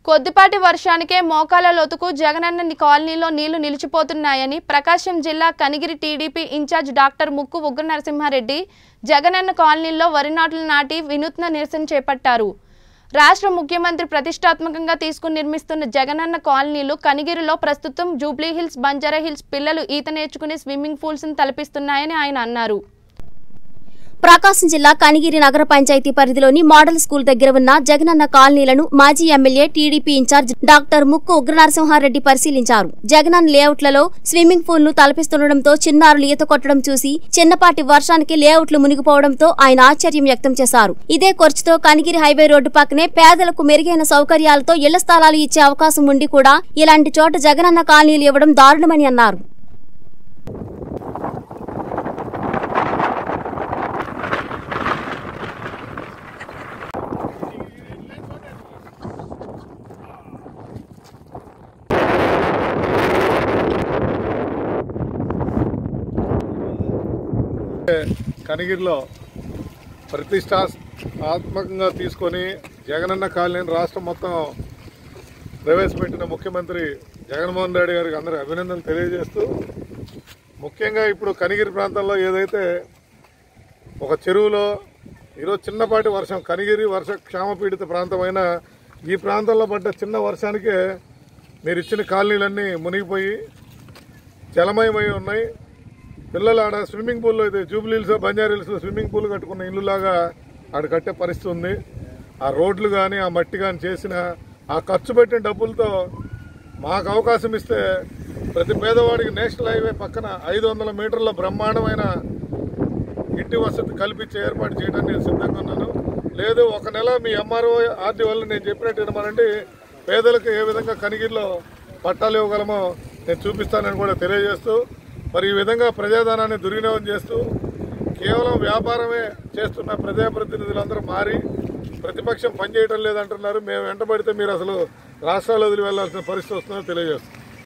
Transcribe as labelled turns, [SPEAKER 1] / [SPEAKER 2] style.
[SPEAKER 1] కొద్దిపాటి వర్షానికే మోకాల లోతుకు జగనన్న కాలనీలో నీళ్లు నిలిచిపోతున్నాయని ప్రకాశం జిల్లా కనిగిరి టీడీపీ ఇన్ఛార్జ్ డాక్టర్ ముక్కు ఉగ్ర నరసింహారెడ్డి జగనన్న కాలనీలో వరి నాట్లు నాటి వినూత్న నిరసన చేపట్టారు రాష్ట్ర ముఖ్యమంత్రి ప్రతిష్టాత్మకంగా తీసుకుని నిర్మిస్తున్న జగనన్న కాలనీలు కనిగిరిలో ప్రస్తుతం జూబ్లీ హిల్స్ బంజారా హిల్స్ పిల్లలు ఈత నేర్చుకునే స్విమ్మింగ్ పూల్స్ తలపిస్తున్నాయని ఆయన అన్నారు
[SPEAKER 2] ప్రకాశం జిల్లా కనిగిరి నగర పంచాయతీ పరిధిలోని మోడల్ స్కూల్ దగ్గర ఉన్న జగనన్న కాలనీలను మాజీ ఎమ్మెల్యే టీడీపీ ఇన్ఛార్జ్ డాక్టర్ ముక్కు ఉగ్రనరసింహారెడ్డి పరిశీలించారు జగనన్న లేఅవుట్లలో స్విమ్మింగ్ పూల్ ను తలపిస్తుండటంతో చిన్నారులు ఈత కొట్టడం చూసి చిన్నపాటి వర్షానికి లేఅవుట్లు మునిగిపోవడంతో ఆయన ఆశ్చర్యం వ్యక్తం చేశారు ఇదే ఖర్చుతో కనిగిరి హైవే రోడ్డు పక్కనే పేదలకు మెరుగైన సౌకర్యాలతో ఇళ్ల స్థలాలు ఇచ్చే అవకాశం ఉండి కూడా ఇలాంటి చోట జగనన్న కాలనీలు ఇవ్వడం దారుణమని అన్నారు
[SPEAKER 3] కనిగిరిలో ప్రతిష్టాత్మకంగా తీసుకొని జగనన్న కాలనీని రాష్ట్రం మొత్తం ప్రవేశపెట్టిన ముఖ్యమంత్రి జగన్మోహన్ రెడ్డి గారికి అందరూ అభినందనలు తెలియజేస్తూ ముఖ్యంగా ఇప్పుడు కనిగిరి ప్రాంతంలో ఏదైతే ఒక చెరువులో ఈరోజు చిన్నపాటి వర్షం కనిగిరి వర్ష క్షామపీడిత ప్రాంతమైన ఈ ప్రాంతంలో పడ్డ చిన్న వర్షానికే మీరు ఇచ్చిన కాలనీలన్నీ మునిగిపోయి జలమయమై ఉన్నాయి పిల్లలు ఆడ స్విమ్మింగ్ పూల్లో అయితే జూబ్లీల్స్ బంజారీల్స్ స్విమ్మింగ్ పూల్ కట్టుకున్న ఇల్లులాగా ఆడ కట్టే పరిస్థితి ఉంది ఆ రోడ్లు కానీ ఆ మట్టి కానీ చేసిన ఆ ఖర్చు పెట్టిన డబ్బులతో మాకు అవకాశం ఇస్తే ప్రతి పేదవాడికి నేషనల్ హైవే పక్కన ఐదు వందల మీటర్ల బ్రహ్మాండమైన ఇంటి వసతి కల్పించే ఏర్పాటు చేయడానికి నేను సిద్ధంగా ఉన్నాను లేదు ఒక నెల మీ ఎంఆర్ఓ ఆర్డీ వల్ల నేను చెప్పినట్టు వినమనంటే పేదలకు ఏ విధంగా కనిగిరిలో పట్టాలు ఇవ్వగలమో నేను చూపిస్తానని కూడా తెలియజేస్తూ మరి ఈ విధంగా ప్రజాధనాన్ని దుర్వినియోగం చేస్తూ కేవలం వ్యాపారమే చేస్తున్న ప్రజాప్రతినిధులందరూ మారి ప్రతిపక్షం పనిచేయటం లేదంటున్నారు మేము వెంటబడితే మీరు అసలు రాష్ట్రాలు వదిలి వెళ్లాల్సిన పరిస్థితి వస్తుందో తెలియజేస్తాం